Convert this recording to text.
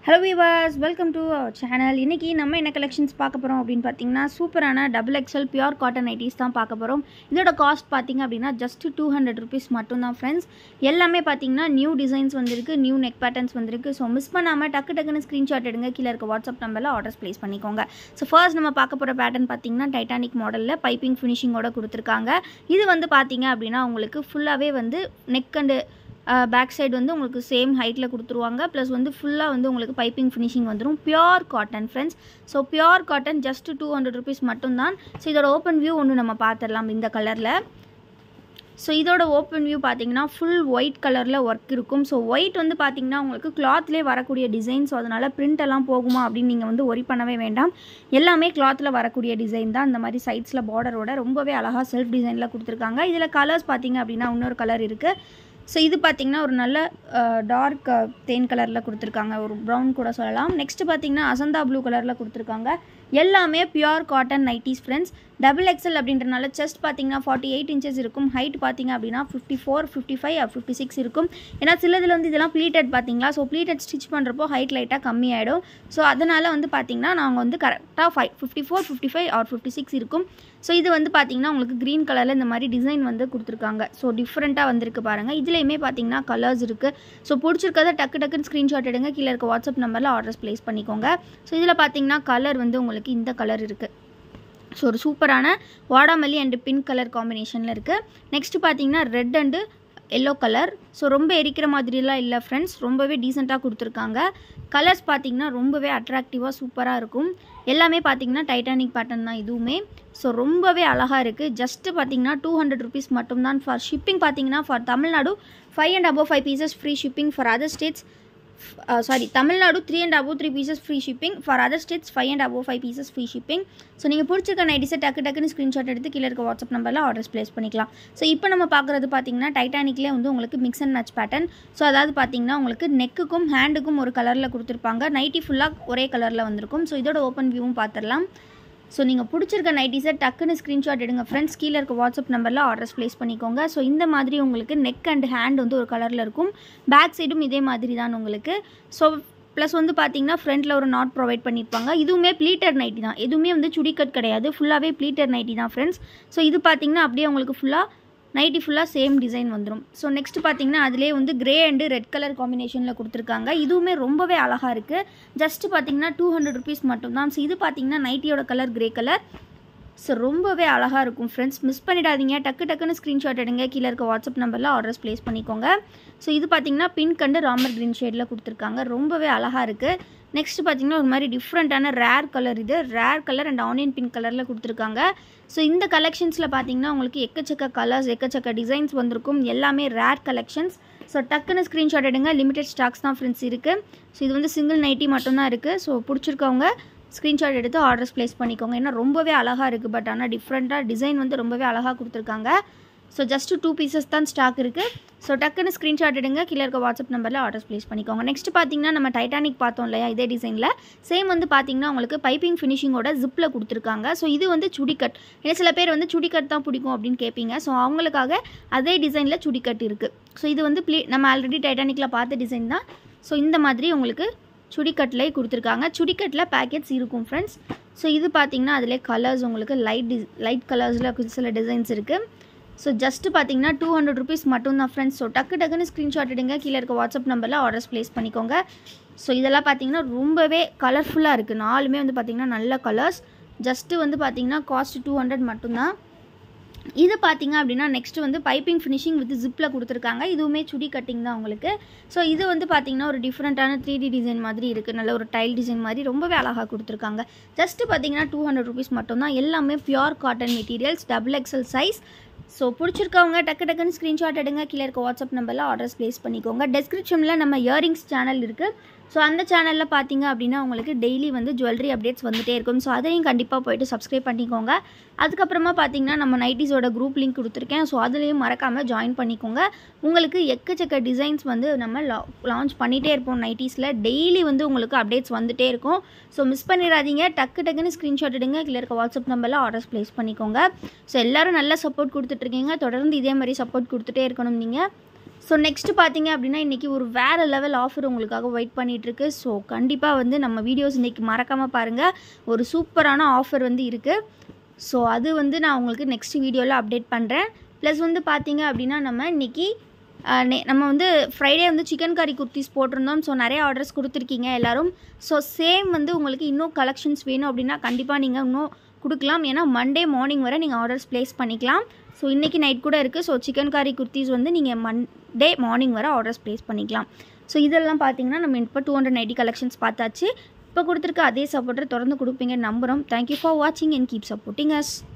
hello viewers welcome to our channel இன்றைக்கி நம்ம என்ன கலெக்ஷன்ஸ் பார்க்க போகிறோம் அப்படின்னு பார்த்தீங்கன்னா சூப்பரான double XL pure cotton nighties தான் பார்க்க போகிறோம் இதோட காஸ்ட் பார்த்தீங்க அப்படின்னா ஜஸ்ட் டூ ஹண்ட்ரட் ருபீஸ் மட்டும்தான் ஃப்ரெண்ட்ஸ் எல்லாமே பார்த்தீங்கன்னா நியூ டிசைன்ஸ் வந்திருக்கு நியூ நெக் பேட்டர்ன்ஸ் வந்திருக்கு ஸோ மிஸ் பண்ணாமல் டக்கு டக்குன்னு ஸ்க்ரீன்ஷாட் எடுங்க கீழே இருக்க வாட்ஸ்அப் நம்பரில் ஆர்டர்ஸ் ப்ளேஸ் பண்ணிக்கோங்க ஸோ ஃபர்ஸ்ட் நம்ம பார்க்க போகிற பேட்டர்ன் பார்த்தீங்கன்னா டைட்டானிக் மாடலில் பைப்பிங் ஃபினிஷிங்கோட கொடுத்துருக்காங்க இது வந்து பார்த்தீங்க அப்படின்னா உங்களுக்கு ஃபுல்லாகவே வந்து நெக் அண்டு பேக் சைடு வந்து உங்களுக்கு சேம் ஹைட்டில் கொடுத்துருவாங்க ப்ளஸ் வந்து ஃபுல்லாக வந்து உங்களுக்கு பைப்பிங் ஃபினிஷிங் வந்துடும் pure cotton friends so pure cotton just two hundred rupees மட்டும்தான் ஸோ இதோட ஓப்பன் வியூ ஒன்று நம்ம பார்த்துடலாம் இந்த கலரில் ஸோ இதோட ஓப்பன் வியூ பார்த்தீங்கன்னா ஃபுல் ஒயிட் கலரில் ஒர்க் இருக்கும் ஸோ ஒயிட் வந்து பார்த்தீங்கன்னா உங்களுக்கு கிளாத்லேயே வரக்கூடிய டிசைன் ஸோ அதனால் பிரிண்ட் எல்லாம் போகுமா அப்படின்னு நீங்கள் வந்து ஒரி பண்ணவே வேண்டாம் எல்லாமே கிளாத்தில் வரக்கூடிய டிசைன் தான் இந்த மாதிரி சைட்ஸில் பார்டரோட ரொம்பவே அழகாக செல்ஃப் டிசைனில் கொடுத்துருக்காங்க இதில் கலர்ஸ் பார்த்தீங்க அப்படின்னா இன்னொரு கலர் இருக்குது ஸோ இது பார்த்திங்கன்னா ஒரு நல்ல டார்க் தேன் கலரில் கொடுத்துருக்காங்க ஒரு ப்ரௌன் கூட சொல்லலாம் நெக்ஸ்ட்டு பார்த்தீங்கன்னா அசந்தா ப்ளூ கலரில் கொடுத்துருக்காங்க எல்லாமே pure cotton nighties friends double XL அப்படின்றனால செஸ்ட் பார்த்தீங்கன்னா ஃபார்ட்டி எயிட் இன்ச்சஸ் இருக்கும் ஹைட் பார்த்தீங்க அப்படின்னா fifty four fifty five fifty six இருக்கும் ஏன்னா சிலதில் வந்து இதெல்லாம் ப்ளீட்டட் பார்த்தீங்களா ஸோ ப்ளீட்டட் ஸ்டிச் பண்ணுறப்போ ஹைட் லைட்டாக கம்மியாயிடும் ஸோ அதனால் வந்து பார்த்தீங்கன்னா நாங்கள் வந்து கரெக்டாக five fifty four fifty five or fifty six இருக்கும் ஸோ இது வந்து பார்த்தீங்கன்னா உங்களுக்கு க்ரீன் கலரில் இந்த மாதிரி டிசைன் வந்து கொடுத்துருக்காங்க ஸோ டிஃப்ரெண்ட்டாக வந்திருக்கு பாருங்கள் இதுலேயுமே பார்த்தீங்கன்னா கலர்ஸ் இருக்குது ஸோ பிடிச்சிருக்கத டக்கு டக்குன்னு ஸ்க்ரீன்ஷாட் எடுங்க கீழே இருக்க வாட்ஸ்அப் நம்பரில் ஆர்டர்ஸ் ப்ளேஸ் பண்ணிக்கோங்க ஸோ இதில் பார்த்தீங்கன்னா கலர் வந்து உங்களுக்கு இந்த கலர் இருக்குது ஸோ ஒரு சூப்பரான வாடாமல்லி அண்டு பிங்க் கலர் காம்பினேஷனில் இருக்குது நெக்ஸ்ட்டு பார்த்தீங்கன்னா red and yellow colour so ரொம்ப எரிக்கிற மாதிரிலாம் இல்லை ஃப்ரெண்ட்ஸ் ரொம்பவே டீசெண்டாக கொடுத்துருக்காங்க கலர்ஸ் பார்த்தீங்கன்னா ரொம்பவே அட்ராக்டிவாக சூப்பராக இருக்கும் எல்லாமே பார்த்தீங்கன்னா டைட்டானிக் பேட்டர்ன் தான் இதுவுமே ஸோ ரொம்பவே அழகாக இருக்குது ஜஸ்ட்டு பார்த்தீங்கன்னா டூ ஹண்ட்ரட் ருபீஸ் மட்டும்தான் ஃபார் ஷிப்பிங் பார்த்தீங்கன்னா for Tamil Nadu five and above five pieces free shipping for other states sorry Tamil Nadu three and above three pieces free shipping for other states five and above five pieces free shipping so நீங்கள் பிடிச்சிருக்க நைட்டிஸை டக்கு டக்குன்னு screenshot எடுத்து கீழே இருக்க WhatsApp நம்பரில் orders place பண்ணிக்கலாம் so இப்போ நம்ம பார்க்குறது பார்த்தீங்கன்னா டைட்டானிக்லேயே வந்து உங்களுக்கு mix and match pattern so அதாவது பார்த்தீங்கன்னா உங்களுக்கு நெக்குக்கும் ஹேண்டுக்கும் ஒரு கலரில் கொடுத்துருப்பாங்க நைட்டி ஃபுல்லாக ஒரே கலரில் வந்திருக்கும் ஸோ இதோட ஓப்பன் வியூவும் பார்த்துடலாம் ஸோ நீங்கள் பிடிச்சிருக்க நைட்டிஸை டக்குன்னு ஸ்க்ரீன்ஷாட் எடுங்க ஃப்ரெண்ட்ஸ் கீழே இருக்க வாட்ஸ்அப் நம்பரில் ஆர்டர்ஸ் ப்ளேஸ் பண்ணிக்கோங்க ஸோ இந்த மாதிரி உங்களுக்கு நெக் அண்ட் ஹேண்ட் வந்து ஒரு கலரில் இருக்கும் பேக் சைடும் இதே மாதிரி தான் உங்களுக்கு ஸோ ப்ளஸ் வந்து பார்த்தீங்கன்னா ஃப்ரண்ட்டில் ஒரு நாட் ப்ரொவைட் பண்ணியிருப்பாங்க இதுவுமே ப்ளீட்டர் நைட்டி தான் எதுவுமே வந்து சுடிக்கட் கிடையாது ஃபுல்லாகவே ப்ளீட்டர் நைட்டி தான் ஃப்ரெண்ட்ஸ் ஸோ இது பார்த்தீங்கன்னா அப்படியே உங்களுக்கு ஃபுல்லாக நைட்டி ஃபுல்லாக சேம் டிசைன் வந்துடும் ஸோ நெக்ஸ்ட் பார்த்தீங்கன்னா அதிலே வந்து கிரே அண்டு ரெட் கலர் காம்பினேஷனில் கொடுத்துருக்காங்க இதுவுமே ரொம்பவே அழகாக இருக்குது ஜஸ்ட்டு பார்த்தீங்கன்னா டூ ஹண்ட்ரட் ருபீஸ் மட்டும்தான் ஸோ இது பார்த்தீங்கன்னா நைட்டியோட கலர் கிரே கலர் ஸோ ரொம்பவே அழகாக இருக்கும் ஃப்ரெண்ட்ஸ் மிஸ் பண்ணிடாதீங்க டக்கு டக்குன்னு ஸ்க்ரீன்ஷாட் எடுங்க கீழே இருக்க வாட்ஸ்அப் நம்பரில் ஆர்டர்ஸ் ப்ளேஸ் பண்ணிக்கோங்க ஸோ இது பார்த்தீங்கன்னா பிங்க் அண்டு ராமர் க்ரீன் ஷேடில் கொடுத்துருக்காங்க ரொம்பவே அழகாக இருக்குது நெக்ஸ்ட் பார்த்தீங்கன்னா ஒரு மாதிரி டிஃப்ரெண்ட்டான ரேர் கலர் இது rare colour and onion pink கலரில் கொடுத்துருக்காங்க ஸோ இந்த கலெக்ஷன்ஸில் பார்த்தீங்கன்னா உங்களுக்கு எக்கச்சக்க கலர்ஸ் எக்கச்சக்க டிசைன்ஸ் வந்திருக்கும் எல்லாமே ரேர் கலெக்ஷன்ஸ் ஸோ டக்குன்னு ஸ்க்ரீன்ஷாட் எடுங்க லிமிடெட் ஸ்டாக்ஸ் தான் ஃப்ரெண்ட்ஸ் இருக்குது ஸோ இது வந்து சிங்கிள் நைட்டி மட்டும்தான் இருக்குது ஸோ பிடிச்சிருக்கவங்க ஸ்க்ரீன்ஷாட் எடுத்து ஆர்டர்ஸ் ப்ளேஸ் பண்ணிக்கோங்க ஏன்னா ரொம்பவே அழகாக இருக்குது பட் ஆனால் டிஃப்ரெண்ட்டாக டிசைன் வந்து ரொம்பவே அழகாக கொடுத்துருக்காங்க ஸோ ஜஸ்ட்டு டூ பீசஸ் தான் ஸ்டாக் இருக்குது ஸோ டக்குன்னு ஸ்க்ரீன்ஷாட் எடுங்க கீழே இருக்க வாட்ஸ்அப் நம்பரில் ஆர்டர்ஸ் ப்ளேஸ் பண்ணிக்கோங்க நெக்ஸ்ட் பார்த்தீங்கன்னா நம்ம டைட்டானிக் பார்த்தோம் இல்லையா இதே டிசைனில் சேம் வந்து பார்த்தீங்கன்னா உங்களுக்கு பைப்பிங் ஃபினிஷிங்கோட ஜிப்பில் கொடுத்துருக்காங்க ஸோ இது வந்து சுடிக்கட் ஏன்னா சில பேர் வந்து சுடிக்கட் தான் பிடிக்கும் அப்படின்னு கேட்பீங்க ஸோ அவங்களுக்காக அதே டிசைனில் சுடிக்கட் இருக்குது ஸோ இது வந்து ப்ளீ நம்ம ஆல்ரெடி டைட்டானிக்கில் பார்த்த டிசைன் தான் ஸோ இந்த மாதிரி உங்களுக்கு சுடிக்கட்டில் கொடுத்துருக்காங்க சுடிக்கட்டில் பேக்கெட்ஸ் இருக்கும் ஃப்ரெண்ட்ஸ் ஸோ இது பார்த்தீங்கன்னா அதிலே கலர்ஸ் உங்களுக்கு லைட் டி லைட் கலர்ஸில் சில டிசைன்ஸ் இருக்குது ஸோ ஜஸ்ட்டு பார்த்தீங்கன்னா டூ ஹண்ட்ரட் ருபீஸ் மட்டும் தான் ஃப்ரெண்ட்ஸ் ஸோ டக்கு டக்குன்னு ஸ்க்ரீன்ஷாட் எடுங்க கீழே இருக்க வாட்ஸ்அப் நம்பரில் ஆர்டர்ஸ் ப்ளேஸ் பண்ணிக்கோங்க ஸோ இதெல்லாம் பார்த்தீங்கன்னா ரொம்பவே கலர்ஃபுல்லாக இருக்குது நாலுமே வந்து பார்த்திங்கன்னா நல்ல கலர்ஸ் ஜஸ்ட்டு வந்து பார்த்திங்கன்னா காஸ்ட் டூ ஹண்ட்ரட் மட்டும்தான் இது பார்த்தீங்க அப்படின்னா நெக்ஸ்ட் வந்து பைப்பிங் ஃபினிஷிங் வித் ஜிப்பில் கொடுத்துருக்காங்க இதுவுமே சுடி கட்டிங் தான் உங்களுக்கு ஸோ இது வந்து பார்த்தீங்கன்னா ஒரு டிஃப்ரெண்ட்டான த்ரீ டி டிசைன் மாதிரி இருக்குது நல்ல ஒரு டைல் டிசைன் மாதிரி ரொம்பவே அழகாக கொடுத்துருக்காங்க ஜஸ்ட்டு பார்த்தீங்கன்னா டூ ஹண்ட்ரட் ருபீஸ் மட்டும்தான் எல்லாமே pure cotton materials double XL size so பிடிச்சிருக்கவங்க டக்கு டக்குன்னு ஸ்க்ரீன்ஷாட் எடுங்க கீழே இருக்க வாட்ஸ்அப் நம்பரில் ஆர்டர்ஸ் ப்ளேஸ் பண்ணிக்கோங்க டெஸ்கிரிப்ஷனில் நம்ம இயரிங்ஸ் சேனல் இருக்குது ஸோ அந்த சேனலில் பார்த்தீங்க அப்படின்னா உங்களுக்கு டெய்லி வந்து ஜுவல்லரி அப்டேட்ஸ் வந்துகிட்டே இருக்கும் ஸோ அதையும் கண்டிப்பாக போயிட்டு சப்ஸ்கிரைப் பண்ணிக்கோங்க அதுக்கப்புறமா பார்த்தீங்கன்னா நம்ம நைட்டிஸோட குரூப் லிங்க் கொடுத்துருக்கேன் ஸோ அதுலேயும் மறக்காமல் ஜாயின் பண்ணிக்கோங்க உங்களுக்கு எக்கச்சக்க டிசைன்ஸ் வந்து நம்ம லான்ச் பண்ணிகிட்டே இருப்போம் நைட்டிஸில் டெய்லி வந்து உங்களுக்கு அப்டேட்ஸ் வந்துகிட்டே இருக்கும் ஸோ மிஸ் பண்ணிடாதீங்க டக்கு டக்குன்னு ஸ்க்ரீன்ஷாட் எடுங்க கீழே இருக்க வாட்ஸ்அப் நம்பரில் ஆர்டர்ஸ் ப்ளேஸ் பண்ணிக்கோங்க ஸோ எல்லோரும் நல்ல சப்போர்ட் கொடுத்துட்ருக்கீங்க தொடர்ந்து இதே மாதிரி சப்போர்ட் கொடுத்துட்டே இருக்கணும் நீங்கள் ஸோ நெக்ஸ்ட் பார்த்தீங்க அப்படின்னா இன்றைக்கி ஒரு வேறு லெவல் ஆஃபர் உங்களுக்காக வெயிட் பண்ணிகிட்ருக்கு ஸோ கண்டிப்பாக வந்து நம்ம வீடியோஸ் இன்றைக்கி மறக்காமல் பாருங்கள் ஒரு சூப்பரான ஆஃபர் வந்து இருக்குது ஸோ அது வந்து நான் உங்களுக்கு நெக்ஸ்ட் வீடியோவில் அப்டேட் பண்ணுறேன் ப்ளஸ் வந்து பார்த்தீங்க அப்படின்னா நம்ம இன்றைக்கி நம்ம வந்து ஃப்ரைடே வந்து சிக்கன் கறி குர்த்திஸ் போட்டிருந்தோம் ஸோ நிறைய ஆர்டர்ஸ் கொடுத்துருக்கீங்க எல்லோரும் ஸோ சேம் வந்து உங்களுக்கு இன்னும் கலெக்ஷன்ஸ் வேணும் அப்படின்னா கண்டிப்பாக நீங்கள் இன்னும் கொடுக்கலாம் ஏன்னா மண்டே மார்னிங் வரை நீங்கள் ஆர்டர்ஸ் ப்ளேஸ் பண்ணிக்கலாம் ஸோ இன்றைக்கி நைட் கூட இருக்குது ஸோ சிக்கன் கறி குர்த்திஸ் வந்து நீங்கள் மண்டே மார்னிங் வரை ஆர்டர்ஸ் ப்ளேஸ் பண்ணிக்கலாம் ஸோ இதெல்லாம் பார்த்தீங்கன்னா நம்ம இப்போ டூ ஹண்ட்ரட் நைன்ட்டி கலெக்ஷன்ஸ் பார்த்தாச்சு இப்போ கொடுத்துருக்க அதே சப்போர்ட்டர் தொடர்ந்து கொடுப்பீங்க நம்புகிறோம் தேங்க்யூ ஃபார் வாட்சிங் அண்ட் கீப் சப்போர்ட்டிங் அஸ்